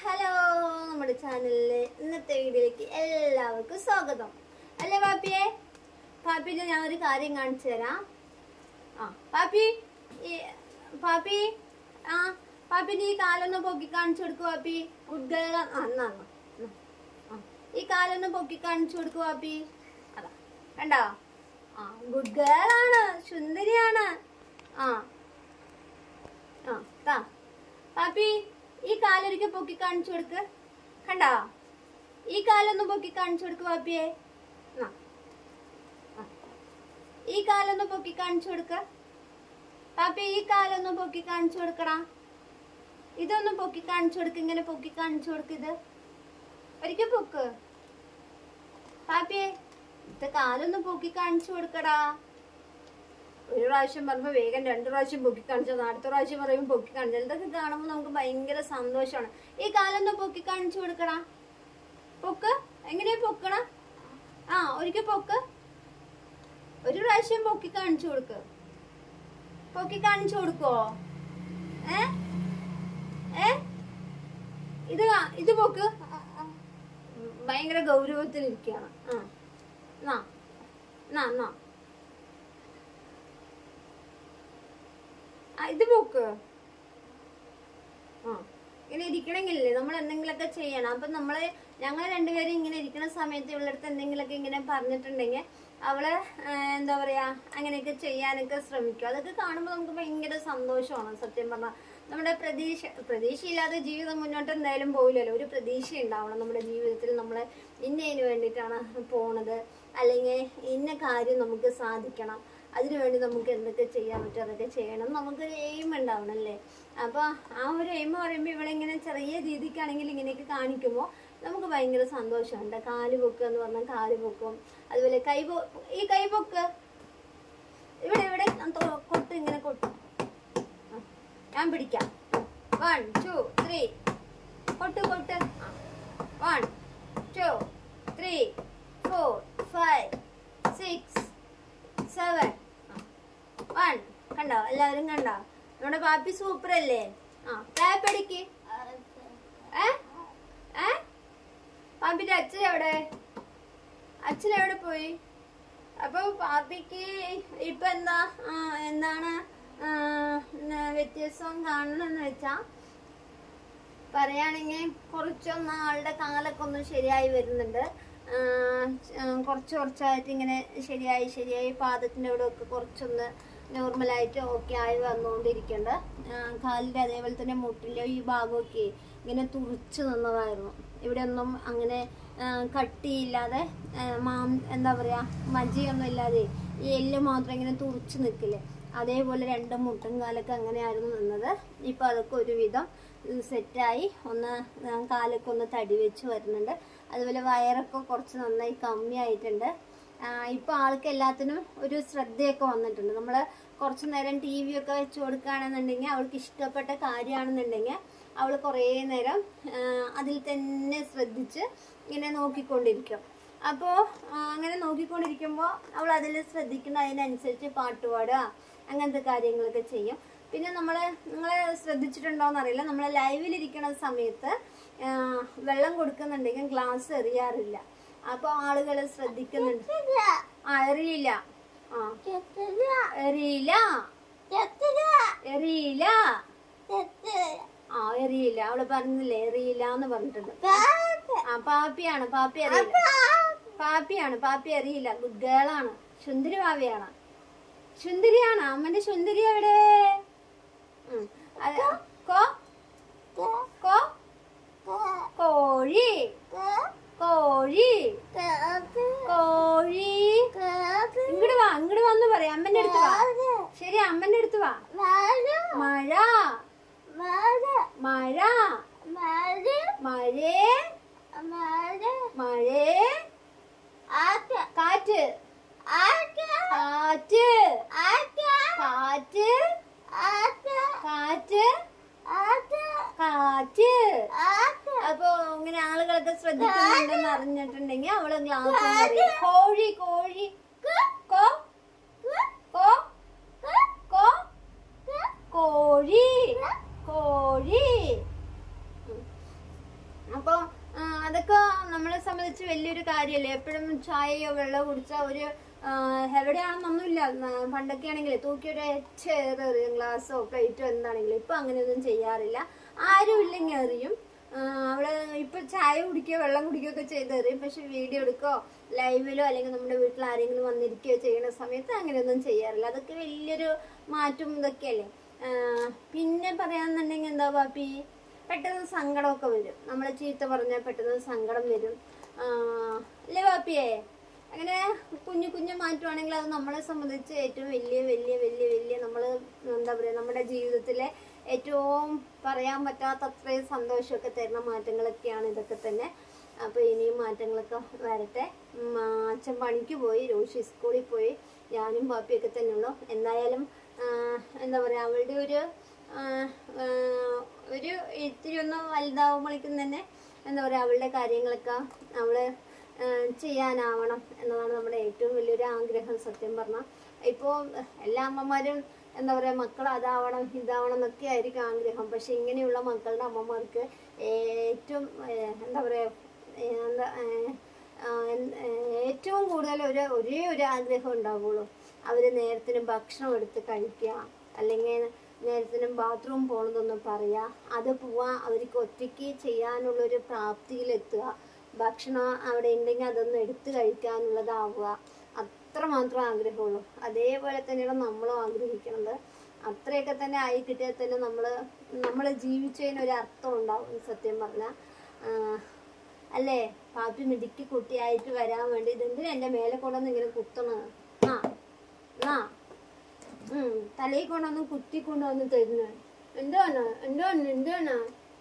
Hello നമ്മുടെ ചാനലിലെ ഇന്നത്തെ വീഡിയോയിലേക്ക് എല്ലാവർക്കും സ്വാഗതം അല്ലേ പാപ്പിയെ പാപ്പിന്റെ ഞാൻ ഒരു കാര്യം കാണിച്ചു തരാം ആ പാപ്പി ഈ പാപ്പി ആ പാപ്പിന്റെ ഈ കാലൊന്ന് പൊക്കി കാണിച്ചു കൊടുക്കു പാപ്പി ഗുഡ് ഗേൾ ആ എന്നാ എന്നാ. എന്നാ. ആ ഈ കാലൊന്ന് പൊക്കി കാണിച്ചു കൊടുക്കു പാപ്പി അതാ കണ്ടോ ആ ഗുഡ് ഗേൾ ആണ് സുന്ദരിയാണ് ആ ആ താ പാപ്പി ഈ കാലൊരിക്കൽ പൊക്കി കാണിച്ചു കൊടുക്ക് കണ്ടാ ഈ കാലൊന്ന് പൊക്കി കാണിച്ചു കൊടുക്ക് പാപ്പിയെ ആ. ആ. ഈ കാലൊന്ന് പൊക്കി കാണിച്ചു കൊടുക്ക പാപ്പി ഈ കാലൊന്ന് പൊക്കി കാണിച്ചു കൊടുക്കടാ ഇതൊന്ന് പൊക്കി കാണിച്ചു കൊടുക്ക് ഇങ്ങനെ പൊക്കി കാണിച്ചു കൊടുക്ക് ഇത് ഒരിക്കൽ പൊക്ക് പാപ്പിയെ ഇത് കാലൊന്ന് പൊക്കി കാണിച്ചു കൊടുക്കടാ ഒരു പ്രാവശ്യം പറയുമ്പോൾ വേഗം രണ്ടു പ്രാവശ്യം പൊക്കി കാണിച്ചത് അടുത്ത പ്രാവശ്യം പറയുമ്പോൾ പൊക്കി കാണിച്ചത് ഇതൊക്കെ കാണുമ്പോൾ നമുക്ക് ഭയങ്കര സന്തോഷമാണ് ഈ കാലൊന്ന് പൊക്കി കാണിച്ചു കൊടുക്കടാ പൊക്ക് എങ്ങനെയാ പൊക്കണ ആ ഒരിക്കൽ പൊക്ക് ഒരു പ്രാവശ്യം പൊക്കി കാണിച്ചു കൊടുക്ക് പൊക്കി കാണിച്ചു കൊടുക്കോ ഏ ഏ ഇത് കാ- ഇത് പൊക്ക് ഉം, ഭയങ്കര ഗൗരവത്തിലിരിക്കുകയാണ് ആ നാ നാ നാ ആ, ഇത് പോക്ക് ആ ഇങ്ങനെ ഇരിക്കണമെങ്കിലേ നമ്മൾ എന്തെങ്കിലുമൊക്കെ ചെയ്യണം അപ്പൊ നമ്മള് ഞങ്ങൾ രണ്ടുപേരും ഇങ്ങനെ ഇരിക്കുന്ന സമയത്ത് ഇവളടുത്ത് എന്തെങ്കിലുമൊക്കെ ഇങ്ങനെ പറഞ്ഞിട്ടുണ്ടെങ്കിൽ അവള് ആ, എന്താ പറയാ അങ്ങനെയൊക്കെ ചെയ്യാനൊക്കെ ശ്രമിക്കും അതൊക്കെ കാണുമ്പോൾ നമുക്ക് ഭയങ്കര സന്തോഷമാണ് സത്യം പറഞ്ഞാൽ നമ്മുടെ പ്രതീക്ഷ പ്രതീക്ഷയില്ലാതെ ജീവിതം മുന്നോട്ട് എന്തായാലും പോയില്ലല്ലോ ഒരു പ്രതീക്ഷ ഉണ്ടാവണം നമ്മുടെ ജീവിതത്തിൽ നമ്മൾ ഇന്നതിന് വേണ്ടിയിട്ടാണ് പോണത് അല്ലെങ്കിൽ ഇന്ന കാര്യം നമുക്ക് സാധിക്കണം അതിനുവേണ്ടി നമുക്ക് എന്തൊക്കെ ചെയ്യാൻ പറ്റും അതൊക്കെ ചെയ്യണം നമുക്കൊരു എയിം ഉണ്ടാവണം അല്ലേ അപ്പോൾ ആ ഒരു എയിം പറയുമ്പോൾ ഇവളിങ്ങനെ ചെറിയ രീതിക്കാണെങ്കിൽ ഇങ്ങനെയൊക്കെ കാണിക്കുമ്പോൾ നമുക്ക് ഭയങ്കര സന്തോഷമുണ്ട് കാല് പൊക്കുക എന്ന് പറഞ്ഞാൽ കാല് പൊക്കും അതുപോലെ കൈ പൊ ഈ കൈ പൊക്ക് ഇവിടെ ഇവിടെ തൊ- കൊട്ട് ഇങ്ങനെ കൊട്ട് ആ, ഞാൻ പിടിക്കാം വൺ ടു ത്രീ കൊട്ട് കൊട്ട് one two three four five six seven one കണ്ടോ എല്ലാവരും കണ്ടോ നമ്മുടെ പാപ്പി സൂപ്പർ അല്ലേ ആ ക്ലാപ്പ് അടിക്ക് ഏ ഏ പാപ്പിന്റെ അച്ഛൻ എവിടെ അച്ഛൻ എവിടെ പോയി അപ്പൊ പാപ്പിക്ക് ഇപ്പൊ എന്താ ആ, എന്താണ് ആ, ന- വ്യത്യാസം കാണണമെന്ന് വെച്ചാ പറയുകയാണെങ്കിൽ കുറച്ചൊന്ന് ആളുടെ കാലൊക്കെ ഒന്ന് ശരിയായി വരുന്നുണ്ട് ആ, ച- ആ, കുറച്ച് കുറച്ചായിട്ട് ഇങ്ങനെ ശരിയായി ശരിയായി പാദത്തിൻ്റെ അവിടെ ഒക്കെ കുറച്ചൊന്ന് നോർമലായിട്ട് ഓക്കെ ആയി വന്നുകൊണ്ടിരിക്കുന്നുണ്ട് ആ, കാലിൻ്റെ അതേപോലെ തന്നെ മുട്ടിൻ്റെ ഈ ഭാഗമൊക്കെ ഇങ്ങനെ തുറിച്ച് നിന്നതായിരുന്നു ഇവിടെ ഒന്നും അങ്ങനെ ആ, കട്ടിയില്ലാതെ ആ, മാം എന്താ പറയുക മജിയൊന്നും ഇല്ലാതെ ഈ എല്ല് മാത്രം ഇങ്ങനെ തുറിച്ച് നിൽക്കില്ലേ അതേപോലെ രണ്ട് മുട്ടും കാലൊക്കെ അങ്ങനെയായിരുന്നു നിന്നത് ഇപ്പം അതൊക്കെ ഒരുവിധം സെറ്റായി ഒന്ന് ആ, കാലൊക്കെ ഒന്ന് തടി വെച്ച് വരുന്നുണ്ട് അതുപോലെ വയറൊക്കെ കുറച്ച് നന്നായി കമ്മിയായിട്ടുണ്ട് ഇപ്പോൾ ആൾക്ക് എല്ലാത്തിനും ഒരു ശ്രദ്ധയൊക്കെ വന്നിട്ടുണ്ട് നമ്മൾ കുറച്ച് നേരം ടി വി ഒക്കെ വെച്ച് കൊടുക്കുകയാണെന്നുണ്ടെങ്കിൽ അവൾക്ക് ഇഷ്ടപ്പെട്ട കാര്യമാണെന്നുണ്ടെങ്കിൽ അവൾ കുറേ നേരം ആ, അതിൽ തന്നെ ശ്രദ്ധിച്ച് ഇങ്ങനെ നോക്കിക്കൊണ്ടിരിക്കും അപ്പോൾ അങ്ങനെ നോക്കിക്കൊണ്ടിരിക്കുമ്പോൾ അവൾ അതിൽ ശ്രദ്ധിക്കുന്ന അതിനനുസരിച്ച് പാട്ട് പാടുക അങ്ങനത്തെ കാര്യങ്ങളൊക്കെ ചെയ്യും പിന്നെ നമ്മൾ നിങ്ങൾ ശ്രദ്ധിച്ചിട്ടുണ്ടോയെന്ന് അറിയില്ല നമ്മൾ ലൈവിലിരിക്കുന്ന സമയത്ത് ആ, വെള്ളം കൊടുക്കുന്നുണ്ടെങ്കിൽ ഗ്ലാസ് എറിയാറില്ല അപ്പോൾ ആളുകൾ ശ്രദ്ധിക്കുന്നുണ്ട് ആ എറിയില്ല ആ എറിയില്ല എറിയില്ല ആ എറിയില്ല അവള് പറഞ്ഞില്ലേ എറിയില്ല എന്ന് പറഞ്ഞിട്ടുണ്ട് ആ പാപ്പിയാണ് പാപ്പി അറിയില്ല പാപ്പിയാണ് പാപ്പി അറിയില്ല ഗുഡ് ഗേളാണ് സുന്ദരി ഭാവിയാണ് സുന്ദരിയാണ് അമ്മന്റെ സുന്ദരി എവിടെ ഉം. അത് കോ കോ കോഴി കോഴി കോഴി ഇങ്ങോട്ട് വാ ഇങ്ങോട്ട് വന്ന് പറയാം അമ്മന്റെ അടുത്ത് വാ ശരി അമ്മന്റെ അടുത്ത് വാ മഴ മഴ മഴേ മഴേ കാറ്റ് കാറ്റ് കാറ്റ് കാറ്റ് കാറ്റ് അപ്പൊ ഇങ്ങനെ ആളുകളൊക്കെ ശ്രദ്ധിക്കുന്നുണ്ടെന്ന് അറിഞ്ഞിട്ടുണ്ടെങ്കിൽ അവള് ഗ്ലാസ് കോഴി കോഴി കോ കോ കോ കോഴി കോഴി അപ്പോൾ അതൊക്കെ നമ്മളെ സംബന്ധിച്ച് വലിയൊരു കാര്യമല്ലേ എപ്പോഴും ചായയോ വെള്ളമോ കുടിച്ചാൽ ഒരു ആ, എവിടെയാണെന്നൊന്നുമില്ല ന- പണ്ടൊക്കെ ആണെങ്കിൽ തൂക്കി ഒരു എറിയും ഗ്ലാസ്സോ പ്ലേറ്റോ എന്താണെങ്കിലും ഇപ്പൊ അങ്ങനെയൊന്നും ചെയ്യാറില്ല ആരും ഇല്ലെങ്കിൽ എറിയും ആ, അവള് ഇപ്പൊ ചായ കുടിക്കുകയോ വെള്ളം കുടിക്കുകയോ ഒക്കെ ചെയ്തെറിയും പക്ഷെ വീഡിയോ എടുക്കോ ലൈവിലോ അല്ലെങ്കിൽ നമ്മുടെ വീട്ടിൽ ആരെങ്കിലും വന്നിരിക്കുകയോ ചെയ്യുന്ന സമയത്ത് അങ്ങനെയൊന്നും ചെയ്യാറില്ല അതൊക്കെ വലിയൊരു മാറ്റം ഇതൊക്കെയല്ലേ ആ, പിന്നെ പറയാന്നുണ്ടെങ്കിൽ എന്താ പാപ്പി പെട്ടെന്ന് സങ്കടമൊക്കെ വരും നമ്മളെ ചീത്ത പറഞ്ഞാൽ പെട്ടെന്ന് സങ്കടം വരും ആ, അല്ലേ പാപ്പിയേ അങ്ങനെ കുഞ്ഞു കുഞ്ഞു മാറ്റമാണെങ്കിൽ അത് നമ്മളെ സംബന്ധിച്ച് ഏറ്റവും വലിയ വലിയ വലിയ വലിയ നമ്മൾ എന്താ പറയുക നമ്മുടെ ജീവിതത്തിലെ ഏറ്റവും പറയാൻ പറ്റാത്ത അത്രയും സന്തോഷമൊക്കെ തരുന്ന മാറ്റങ്ങളൊക്കെയാണ് ഇതൊക്കെ തന്നെ അപ്പോൾ ഇനിയും മാറ്റങ്ങളൊക്കെ വരട്ടെ ഉം, ആ, അച്ഛൻ പണിക്ക് പോയി രോഷി സ്കൂളിൽ പോയി ഞാനും പാപ്പിയൊക്കെ തന്നെ ഉള്ളു എന്തായാലും ആ, എന്താ പറയുക അവളുടെ ഒരു ആ, ആ, ഒരു ഇത്തിരി ഒന്ന് വലുതാവുമ്പോഴേക്കും തന്നെ എന്താ പറയുക അവളുടെ കാര്യങ്ങളൊക്കെ അവള് ആ, ചെയ്യാനാവണം എന്നതാണ് നമ്മുടെ ഏറ്റവും വലിയൊരു ആഗ്രഹം സത്യം പറഞ്ഞാൽ ഇപ്പോൾ എല്ലാ അമ്മമാരും എന്താ പറയുക മക്കൾ അതാവണം ഇതാവണം എന്നൊക്കെ ആയിരിക്കും ആഗ്രഹം പക്ഷെ ഇങ്ങനെയുള്ള മക്കളുടെ അമ്മമാർക്ക് ഏറ്റവും ഏ, എന്താ പറയുക ഏ, എന്താ ഏ, ആ, എന്ത്- ഏ, ഏറ്റവും കൂടുതൽ ഒരു ഒരേ ഒരു ആഗ്രഹം ഉണ്ടാവുള്ളൂ അവർ നേരത്തിന് ഭക്ഷണം എടുത്ത് കഴിക്കുക അല്ലെങ്കിൽ നേരത്തിന് ബാത്റൂം പോകണമെന്നൊന്നും പറയുക അത് പോവാ അവർക്ക് ഒറ്റയ്ക്ക് ചെയ്യാനുള്ളൊരു പ്രാപ്തിയിലെത്തുക ഭക്ഷണം അവിടെ ഉണ്ടെങ്കിൽ അതൊന്ന് എടുത്ത് കഴിക്കാനുള്ളതാവുക അത്രമാത്രം ആഗ്രഹമുള്ളൂ അതേപോലെ തന്നെയാണ് നമ്മളും ആഗ്രഹിക്കുന്നത് അത്രയൊക്കെ തന്നെ ആയി കിട്ടിയാൽ തന്നെ നമ്മൾ നമ്മൾ ജീവിച്ചതിന് ഒരു അർത്ഥം ഉണ്ടാവും സത്യം പറഞ്ഞാൽ അല്ലേ പാപ്പി മിടുക്കി കുട്ടിയായിട്ട് വരാൻ വേണ്ടി ഇതെന്തിനാ എൻ്റെ മേലെ കൊണ്ടുവന്ന് ഇങ്ങനെ കുത്തണത് ആ ആ ഉം തലയിൽ കൊണ്ടുവന്ന് കുത്തി കൊണ്ടുവന്ന് തരുന്നു എന്താണ് എന്താണ് എന്താണ്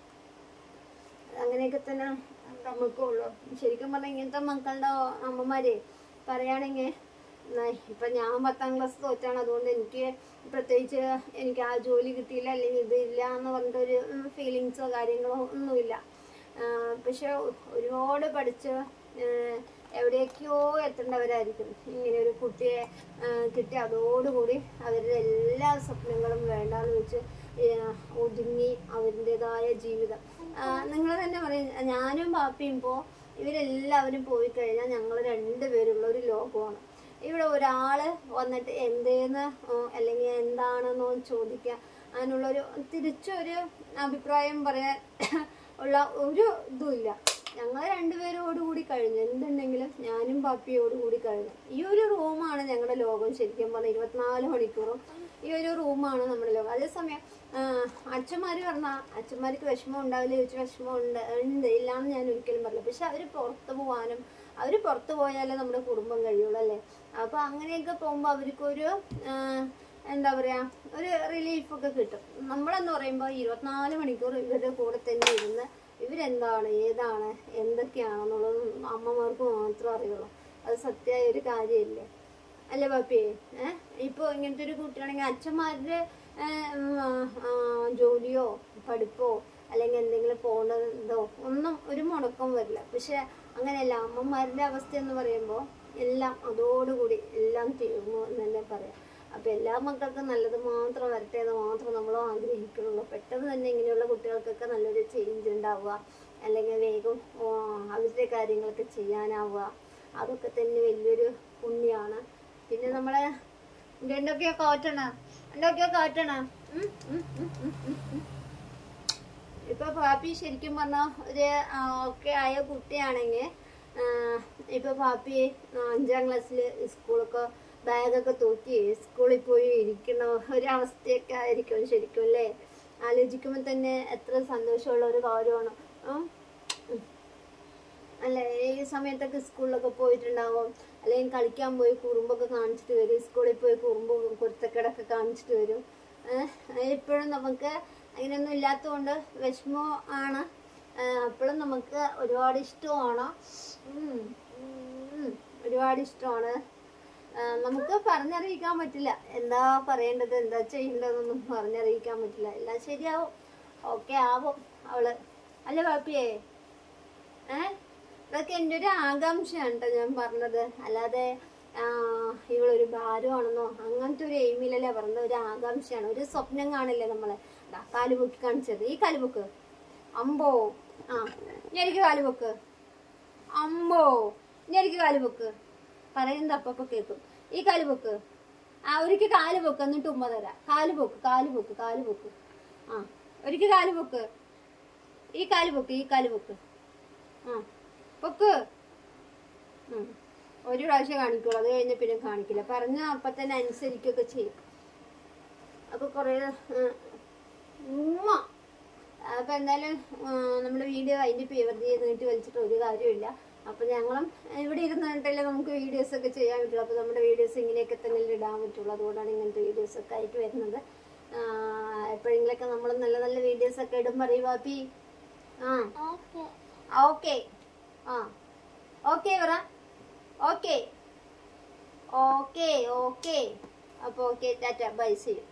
അങ്ങനെയൊക്കെ തന്നെ നമുക്കുള്ളൂ ശരിക്കും പറഞ്ഞാൽ ഇങ്ങനത്തെ മക്കളുടെ അമ്മമാരെ പറയുകയാണെങ്കിൽ ഇപ്പം ഞാൻ പത്താം ക്ലാസ് തോറ്റാണ് അതുകൊണ്ട് എനിക്ക് പ്രത്യേകിച്ച് എനിക്ക് ആ ജോലി കിട്ടിയില്ല അല്ലെങ്കിൽ ഇതില്ല എന്ന് പറഞ്ഞിട്ടൊരു ഫീലിങ്സോ കാര്യങ്ങളോ ഒന്നുമില്ല ആഹ് പക്ഷെ ഒരുപാട് പഠിച്ച് ആഹ് എവിടേക്കോ എത്തേണ്ടവരായിരിക്കും ഇങ്ങനെ ഒരു കുട്ടിയെ ആഹ് കിട്ടി അതോടുകൂടി അവരുടെ എല്ലാ സ്വപ്നങ്ങളും വേണ്ടാന്ന് വെച്ച് ആഹ് ഒതുങ്ങി അവരുടേതായ ജീവിതം നിങ്ങൾ തന്നെ പറയും ഞാനും പാപ്പിയും ഇപ്പോൾ ഇവരെല്ലാവരും പോയി കഴിഞ്ഞാൽ ഞങ്ങൾ രണ്ടുപേരുള്ള ഒരു ലോകമാണ് ഇവിടെ ഒരാള് വന്നിട്ട് എന്തേന്ന് ഓ, അല്ലെങ്കിൽ എന്താണെന്നോ ചോദിക്കുക അതിനുള്ളൊരു തിരിച്ചൊരു അഭിപ്രായം പറയാൻ ഉള്ള ഒരു ഇതുമില്ല ഞങ്ങൾ രണ്ടുപേരോടുകൂടി കഴിഞ്ഞു എന്തുണ്ടെങ്കിലും ഞാനും പാപ്പിയോടുകൂടി കഴിഞ്ഞു ഈ ഒരു റൂമാണ് ഞങ്ങളുടെ ലോകം ശരിക്കും പറഞ്ഞാൽ ഇരുപത്തിനാല് മണിക്കൂറും ഈ ഒരു റൂമാണ് നമ്മുടെ ലോകം അതേസമയം അച്ഛന്മാർ പറഞ്ഞാൽ അച്ഛന്മാർക്ക് വിഷമം ഉണ്ടാവില്ല ചോദിച്ചാൽ വിഷമം ഉണ്ട് ഉണ്ട് ഇല്ലാന്ന് ഞാൻ ഒരിക്കലും പറയില്ല പക്ഷെ അവർ പുറത്ത് പോകാനും അവർ പുറത്ത് പോയാലേ നമ്മുടെ കുടുംബം കഴിയുള്ളൂ അല്ലേ അപ്പോൾ അങ്ങനെയൊക്കെ പോകുമ്പോൾ അവർക്കൊരു ആ, എന്താ പറയാ ഒരു റിലീഫൊക്കെ കിട്ടും നമ്മളെന്ന് പറയുമ്പോൾ ഇരുപത്തിനാല് മണിക്കൂർ ഇവരുടെ കൂടെ തന്നെ ഇരുന്ന് ഇവരെന്താണ് ഏതാണ് എന്തൊക്കെയാണെന്നുള്ളത് അമ്മമാർക്ക് മാത്രമേ അറിയുള്ളൂ അത് സത്യമായ ഒരു കാര്യമില്ലേ അല്ലേ പാപ്പിയെ ഏഹ് ഇപ്പോൾ ഇങ്ങനത്തെ ഒരു കുട്ടിയാണെങ്കിൽ അച്ഛന്മാരുടെ ഏഹ്, ഉം, ആ, ആ, ജോലിയോ പഠിപ്പോ അല്ലെങ്കിൽ എന്തെങ്കിലും പോകേണ്ടതോ ഒന്നും ഒരു മുടക്കം വരില്ല പക്ഷെ അങ്ങനെയല്ല അമ്മമാരുടെ അവസ്ഥ എന്ന് പറയുമ്പോൾ എല്ലാം അതോടുകൂടി എല്ലാം തീർന്നു എന്ന് തന്നെ പറയാം അപ്പൊ എല്ലാ മക്കൾക്കും നല്ലത് മാത്രം വരട്ടെ എന്ന് മാത്രം നമ്മൾ ആഗ്രഹിക്കുന്നുള്ളൂ പെട്ടെന്ന് തന്നെ ഇങ്ങനെയുള്ള കുട്ടികൾക്കൊക്കെ നല്ലൊരു ചേഞ്ച് ഉണ്ടാവുക അല്ലെങ്കിൽ വേഗം ഓ, അവരുടെ കാര്യങ്ങളൊക്കെ ചെയ്യാനാവുക അതൊക്കെ തന്നെ വലിയൊരു പുണ്യാണ് പിന്നെ നമ്മളെ എന്തൊക്കെയോ കാട്ടണ എന്തൊക്കെയോ കാട്ടണ ഉം, ഉം, ഉം, ഉം, ഉം, ഉം. ഇപ്പൊ പാപ്പി ശരിക്കും പറഞ്ഞ ഒരു ഓക്കെ ആയ കുട്ടിയാണെങ്കിൽ ഇപ്പൊ പാപ്പി ആ, അഞ്ചാം ക്ലാസ്സിൽ സ്കൂളൊക്കെ ബാഗൊക്കെ തൂക്കി സ്കൂളിൽ പോയി ഇരിക്കുന്ന ഒരവസ്ഥയൊക്കെ ആയിരിക്കും ശരിക്കും അല്ലേ ആലോചിക്കുമ്പോൾ തന്നെ എത്ര സന്തോഷമുള്ള ഒരു കാര്യമാണ് ഉം. അല്ലെ ഈ സമയത്തൊക്കെ സ്കൂളിലൊക്കെ പോയിട്ടുണ്ടാവും അല്ലെങ്കിൽ കളിക്കാൻ പോയി കുറുമ്പൊക്കെ കാണിച്ചിട്ട് വരും സ്കൂളിൽ പോയി കുറുമ്പ് കുരുത്തക്കേടൊക്കെ കാണിച്ചിട്ട് വരും ഏഹ് ഇപ്പോഴും നമുക്ക് അങ്ങനെയൊന്നും ഇല്ലാത്തതുകൊണ്ട് വിഷമം ആണ് അപ്പോഴും നമുക്ക് ഒരുപാട് ഇഷ്ടമാണ് ഉം, ഉം, ഒരുപാട് ഇഷ്ടമാണ് ആ, നമുക്ക് പറഞ്ഞറിയിക്കാൻ പറ്റില്ല എന്താ പറയേണ്ടത് എന്താ ചെയ്യേണ്ടതെന്നൊന്നും പറഞ്ഞറിയിക്കാൻ പറ്റില്ല എല്ലാം ശരിയാവും ഓക്കെ ആവും അവള് അല്ല പാപ്പിയേ ഏ ഇതൊക്കെ എൻ്റെ ഒരു ആകാംക്ഷയാണ് കേട്ടോ ഞാൻ പറഞ്ഞത് അല്ലാതെ ആ, ഇവളൊരു ഭാരമാണെന്നോ അങ്ങനത്തെ ഒരു എയിമിലല്ലേ പറഞ്ഞത് ഒരു ആകാംക്ഷയാണ് ഒരു സ്വപ്നം കാണില്ലേ നമ്മള് ദാ കാലുമുക്കി കാണിച്ചത് ഈ കാലുമുക്ക് അമ്പോ ആ ഇനി എനിക്ക് കാല് പൊക്ക് അമ്മോ ഇനി എനിക്ക് കാല് പൊക്ക് പറയുന്നത് അപ്പപ്പോ കേൾക്കും ഈ കാല് പൊക്ക് ആ ഒരിക്കൽ കാല് പൊക്ക് എന്നിട്ട് ഉമ്മ തരാം കാല് പൊക്ക് കാല് പൊക്ക് കാല് പൊക്ക് ആ ഒരിക്കൽ കാല് പൊക്ക് ഈ കാല് പൊക്ക് ഈ കാല് പൊക്ക് ആ പൊക്ക് ഉം. ഒരു പ്രാവശ്യം കാണിക്കുള്ളൂ അത് കഴിഞ്ഞ പിന്നെ കാണിക്കില്ല പറഞ്ഞ അപ്പൊ തന്നെ അനുസരിക്കുകയൊക്കെ ചെയ്യും അപ്പൊ കൊറേ ഉമ്മ അപ്പൊ എന്തായാലും നമ്മുടെ വീഡിയോ അതിന്റെ വെറുതെ നീട്ടി വലിച്ചിട്ട് ഒരു കാര്യമില്ല അപ്പൊ ഞങ്ങളും ഇവിടെ ഇരുന്നിട്ടല്ലേ നമുക്ക് വീഡിയോസ് ഒക്കെ ചെയ്യാൻ പറ്റുള്ളൂ അപ്പൊ നമ്മുടെ വീഡിയോസ് ഇങ്ങനെയൊക്കെ തന്നെ ഇടാൻ പറ്റുള്ളൂ അതുകൊണ്ടാണ് ഇങ്ങനത്തെ വീഡിയോസ് ഒക്കെ ആയിട്ട് വരുന്നത് ആ, എപ്പോഴെങ്കിലൊക്കെ നമ്മൾ നല്ല നല്ല വീഡിയോസ് ഒക്കെ ഇടും പറയൂ പാപ്പി ആ ഓക്കെ ആ ഓക്കെ പറ ഓക്കെ ഓക്കെ ഓക്കെ അപ്പോൾ ഓക്കെ ടാറ്റ ബൈ ചെയ്യും